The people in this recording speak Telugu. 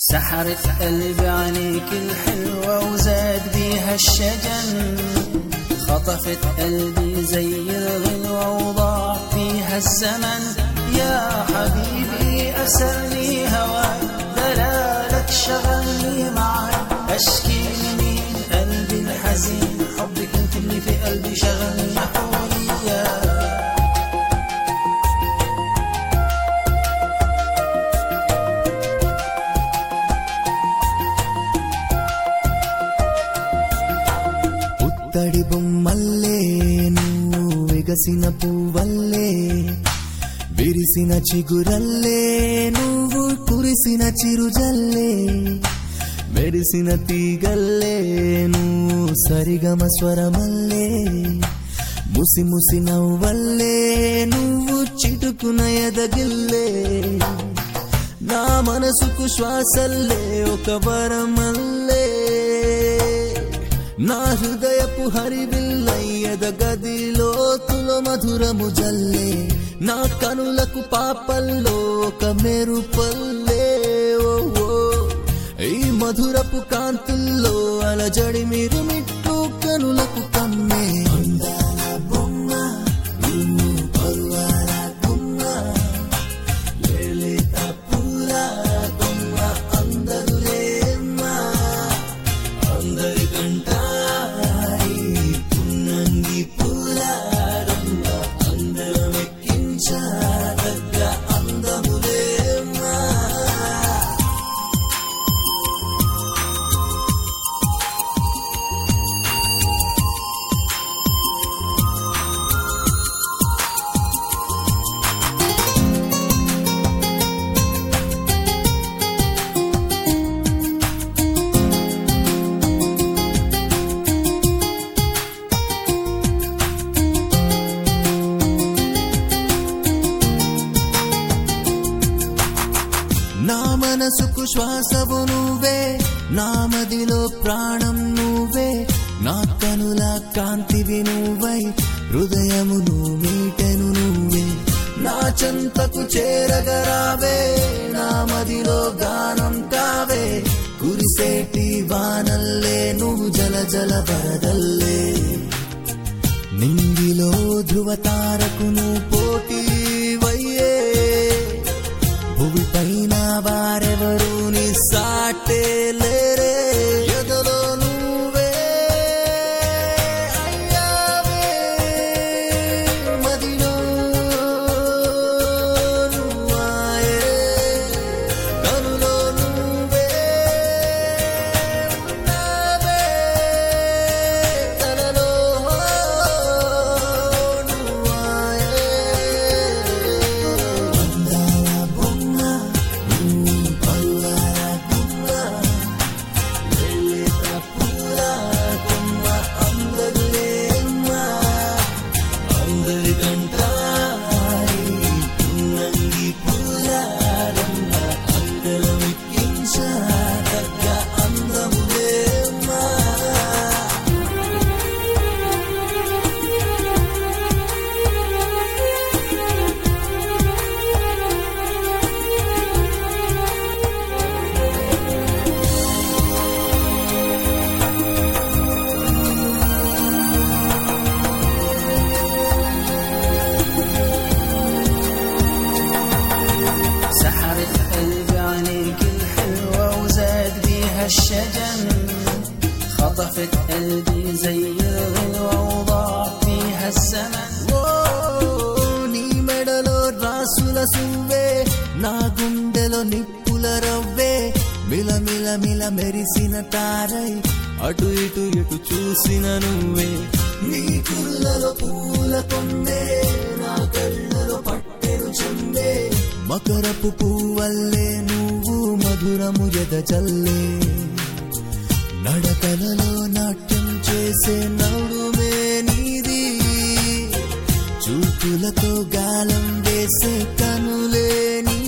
سحرت قلبي عليك الحلوة وزاد بيها الشجن خطفت قلبي زي الغلوة وضاع فيها الزمن يا حبيبي أسرني هواك دلالك شغلني معاك أشكي لمين قلبي الحزين حبك انت اللي في قلبي شغلني حولي يا పుత్తడి బొమ్మల్లే నువ్వు విగసిన పువ్వల్లే విరిసిన చిగురల్లే నువ్వు కురిసిన చిరుజల్లే మెరిసిన తీగల్లే నువ్వు సరిగమ స్వరమల్లే ముసి ముసి నవ్వల్లే నువ్వు చిటుకున ఎదగిల్లే నా మనసుకు శ్వాసల్లే ఒక వరమల్లే నా హృదయపు హరివిల్లయ్యద గదిలోతులో మధురము జల్లే నా కనులకు పాపల్లో ఒక మెరుపల్లే ఓ ఓ. ఈ మధురపు కాంతుల్లో అలజడి మీరు మిట్టు కనులకు కమ్మే అందాల బొమ్మ నిన్ను పరువాల కొమ్మ లేలేత పూల కొమ్మ అందరులేమ్మా అందరి కంటాయి పున్నంగి పూలారమ్మ అందరం ఎక్కించాదగ్గ అందములేమ్మా నా మనసుకు శ్వాసవు నువ్వే నా మదిలో ప్రాణం నువ్వే నా కనుల కాంతివి నువ్వై హృదయమును మీటెను నువ్వే నా చెంతకు చేరగరావే నా మదిలో గానం కావే కురిసేటి వానల్లే నువ్వు జల జల వరదల్లే నింగిలో ధృవతారకును పోటీ వయ్యే భూమి పైన వారెవరు నీ సాటే లేరే ఎదలో నువ్వే అయ్యావే మదిలో నువ్వాయే కనులో నువ్వే ఉన్నావే తనలో నువ్వాయే అందాల బొమ్మ నువ్వు పరువాల కొమ్మ లేలేత పూల కొమ్మ అందరులేమ్మా అందరి కంటాయి పున్నంగి పూలారమ్మ అందరం ఎక్కించాదగ్గ అందములేమ్మా سحرت قلبي عليك الحلوة وزاد بيها الشجن خطفت قلبي زي الغلوة وضاع فيها الزمن ఓ నీ మెడలో రాసుల సువ్వే నా గుండెలో నిప్పుల రవ్వే మిల మిల మిల మెరిసిన తారై అటు ఇటు ఇటు చూసిన నువ్వే నీ కుళ్ళలో పూల కొందే నా కళ్ళలో పట్టెను చెందే మకరపు పువ్వల్లే నువ్వు మధురము ఎద చల్లే నడకలలో నాట్యం చేసే నడుమే నీది చూపులతో గాలం వేసే కనులే నీ